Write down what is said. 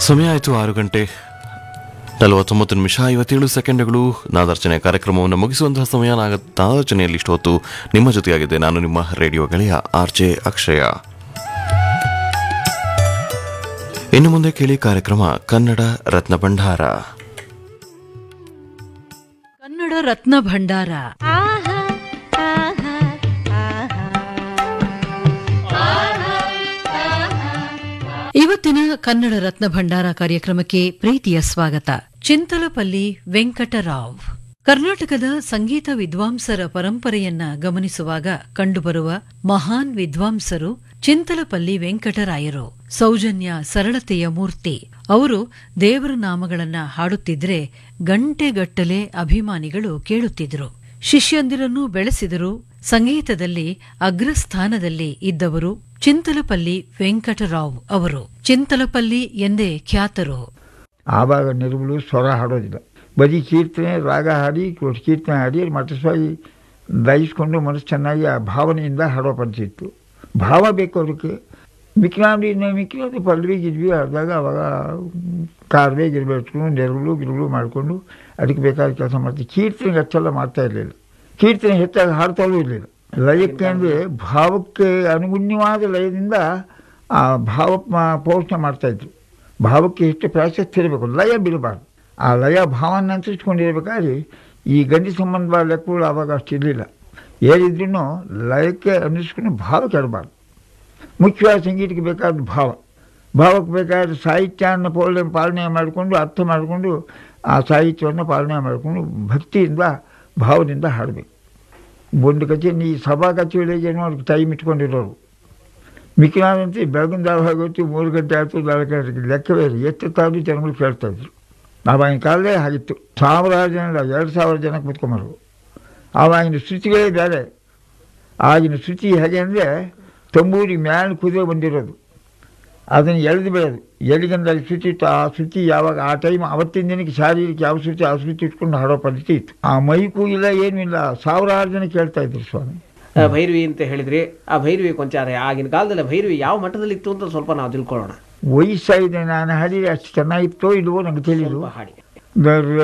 ಸಮಯ ಆಯಿತು ಆರು ಗಂಟೆ ನಲವತ್ತೊಂಬತ್ತು ನಿಮಿಷ ಐವತ್ತೇಳು ಸೆಕೆಂಡ್ಗಳು ನಾದಾರ್ಚನೆ ಕಾರ್ಯಕ್ರಮವನ್ನು ಮುಗಿಸುವಂತಹ ಸಮಯ ನಾಗ ನಾದಾರ್ಚನೆಯಲ್ಲಿ ಇಷ್ಟು ಹೊತ್ತು ನಿಮ್ಮ ಜೊತೆಯಾಗಿದೆ ನಾನು ನಿಮ್ಮ ರೇಡಿಯೋ ಗೆಳೆಯ ಆರ್ ಜೆ ಅಕ್ಷಯ ಇನ್ನು ಮುಂದೆ ಕೇಳಿ ಕಾರ್ಯಕ್ರಮ ಕನ್ನಡ ರತ್ನ ಭಂಡಾರ ಕನ್ನಡ ರತ್ನ ಭಂಡಾರ ಆಹಾ ಆಹಾ ಇವತ್ತಿನ ಕನ್ನಡ ರತ್ನ ಭಂಡಾರ ಕಾರ್ಯಕ್ರಮಕ್ಕೆ ಪ್ರೀತಿಯ ಸ್ವಾಗತ ಚಿಂತಲಪಲ್ಲಿ ವೆಂಕಟರಾವ್ ಕರ್ನಾಟಕದ ಸಂಗೀತ ವಿದ್ವಾಂಸರ ಪರಂಪರೆಯನ್ನ ಗಮನಿಸುವಾಗ ಕಂಡುಬರುವ ಮಹಾನ್ ವಿದ್ವಾಂಸರು ಚಿಂತಲಪಲ್ಲಿ ವೆಂಕಟರಾಯರು ಸೌಜನ್ಯ ಸರಳತೆಯ ಮೂರ್ತಿ ಅವರು ದೇವರ ನಾಮಗಳನ್ನ ಹಾಡುತ್ತಿದ್ರೆ ಗಂಟೆಗಟ್ಟಲೆ ಅಭಿಮಾನಿಗಳು ಕೇಳುತ್ತಿದ್ರು ಶಿಷ್ಯಂದಿರನ್ನು ಬೆಳೆಸಿದರು ಸಂಗೀತದಲ್ಲಿ ಅಗ್ರಸ್ಥಾನದಲ್ಲಿ ಇದ್ದವರು ಚಿಂತಲಪಲ್ಲಿ ವೆಂಕಟರಾವ್ ಅವರು ಚಿಂತಲಪಲ್ಲಿ ಎಂದೇ ಖ್ಯಾತರು ಆವಾಗ ನಿರ್ಮಲು ಸ್ವರ ಹಾಡೋದಿಲ್ಲ ಬರೀ ಕೀರ್ತನೆ ರಾಗ ಹಾಡಿ ಕೊಟ್ಟು ಕೀರ್ತನೆ ಹಾಡಿ ಮಠಸ್ವಾಗಿ ದಯಿಸ್ಕೊಂಡು ಮನಸ್ಸು ಚೆನ್ನಾಗಿ ಆ ಭಾವನೆಯಿಂದ ಹಾಡೋ ಪದ್ಧತಿ ಭಾವ ಬೇಕು ಅದಕ್ಕೆ ಮಿಕ್ನಾಡಿ ಮಿಕ್ನಾಡಿ ಪಲ್ವಿ ಗಿದ್ವಿ ಆದಾಗ ಅವಾಗ ಕಾರ್ವೆ ಗಿರ್ಬೇಕು ನೆರಳು ಗಿರುಳು ಮಾಡಿಕೊಂಡು ಅದಕ್ಕೆ ಬೇಕಾದ ಕೆಲಸ ಮಾಡ್ತೀವಿ ಕೀರ್ತನೆಗೆ ಅಷ್ಟೆಲ್ಲ ಮಾಡ್ತಾ ಇರಲಿಲ್ಲ ಕೀರ್ತನೆ ಹೆಚ್ಚಾಗಿ ಹಾಡ್ತಾಲೂ ಇರಲಿಲ್ಲ ಲಯಕ್ಕೆ ಅಂದರೆ ಭಾವಕ್ಕೆ ಅನುಗುಣ್ಯವಾದ ಲಯದಿಂದ ಆ ಭಾವ ಮ- ಪೋಷಣೆ ಮಾಡ್ತಾಯಿದ್ರು ಭಾವಕ್ಕೆ ಎಷ್ಟು ಪ್ರಾಶಸ್ತ್ಯ ಇರಬೇಕು ಲಯ ಬಿಡಬಾರ್ದು ಆ ಲಯ ಭಾವನ ಅಂತರಿಸ್ಕೊಂಡಿರ್ಬೇಕಾದ್ರೆ ಈ ಗಂಡಿ ಸಂಬಂಧ ಲೆಕ್ಕಗಳು ಆವಾಗ ಅಷ್ಟಿರಲಿಲ್ಲ ಏನಿದ್ರೂ ಲಯಕ್ಕೆ ಅನ್ನಿಸ್ಕೊಂಡು ಭಾವ ಕೆಡಬಾರ್ದು ಮುಖ್ಯವಾದ ಸಂಗೀತಕ್ಕೆ ಬೇಕಾದ ಭಾವ ಭಾವಕ್ಕೆ ಬೇಕಾದ ಸಾಹಿತ್ಯವನ್ನು ಪೋಲ ಪಾಲನೆ ಮಾಡಿಕೊಂಡು ಅರ್ಥ ಮಾಡಿಕೊಂಡು ಆ ಸಾಹಿತ್ಯವನ್ನು ಪಾಲನೆ ಮಾಡಿಕೊಂಡು ಭಕ್ತಿಯಿಂದ ಭಾವದಿಂದ ಹಾಡಬೇಕು ಒಂದು ಕಚೇರಿ ಈ ಸಭಾ ಕಚೇರಿಗೆ ನೋಡಿ ಟೈಮ್ ಇಟ್ಕೊಂಡಿರೋರು ಮಿಕ್ಕಿನಾದಂತೆ ಬೆಳಗಿನ ಜಾವ ಆಗೋತ್ತು ಮೂರು ಗಂಟೆ ಆಯಿತು ನಾಲ್ಕು ಗಂಟೆ ಲೆಕ್ಕವೇ ಇಲ್ಲ ಎಷ್ಟು ತಾವು ಜನಗಳು ಕೇಳ್ತಾ ಇದ್ರು ಆವಾಗಿನ ಕಾಲದೇ ಆಗಿತ್ತು ಸಾವಿರಾರು ಜನ ಇಲ್ಲ, ಎರಡು ಸಾವಿರ ಜನ ಕೂತ್ಕೊಂಬರು ಆವಾಗಿನ ಶ್ರುತಿಗಳೇ ಬೇರೆ ಆಗಿನ ಶ್ರುತಿ ಹೇಗೆ ಅಂದರೆ ತಂಬೂರಿ ಮ್ಯಾಲ ಕುದುರೆ ಬಂದಿರೋದು ಅದನ್ನು ಎಳೆದು ಬಿಡೋದು ಎಲ್ಲಿಗಂದ್ರೆ ಅಲ್ಲಿ ಶ್ರುತಿ ಇತ್ತು ಆ ಶ್ರುತಿ ಯಾವಾಗ ಆ ಟೈಮ್ ಅವತ್ತಿನ ದಿನಕ್ಕೆ ಶಾರೀರಿಕ ಯಾವ ಶ್ರುತಿ ಆ ಶ್ರುತಿ ಇಟ್ಕೊಂಡು ಹಾಡೋ ಪದ್ಧತಿ ಇತ್ತು ಆ ಮೈಕು ಇಲ್ಲ ಏನೂ ಇಲ್ಲ ಸಾವಿರಾರು ಜನ ಕೇಳ್ತಾ ಇದ್ರು ಸ್ವಾಮಿ ಆ, ಭೈರವಿ ಅಂತ ಹೇಳಿದ್ರಿ ಆ ಭೈರವಿ ಕೊಂಚಾರ ಆಗಿನ ಕಾಲದಲ್ಲಿ ಭೈರವಿ ಯಾವ ಮಟ್ಟದಲ್ಲಿ ಇತ್ತು ಅಂತ ಸ್ವಲ್ಪ ನಾವು ತಿಳ್ಕೊಳ್ಳೋಣ ವಯಸ್ಸಾಗಿದೆ ನಾನು ಹಾಡಿದ್ರೆ ಅಷ್ಟು ಚೆನ್ನಾಗಿತ್ತೋ ಇಲ್ವೋ ನಂಗೆ ತಿಳಿದು ಸ್ವಲ್ಪ ಹಾಡಿ ದರ್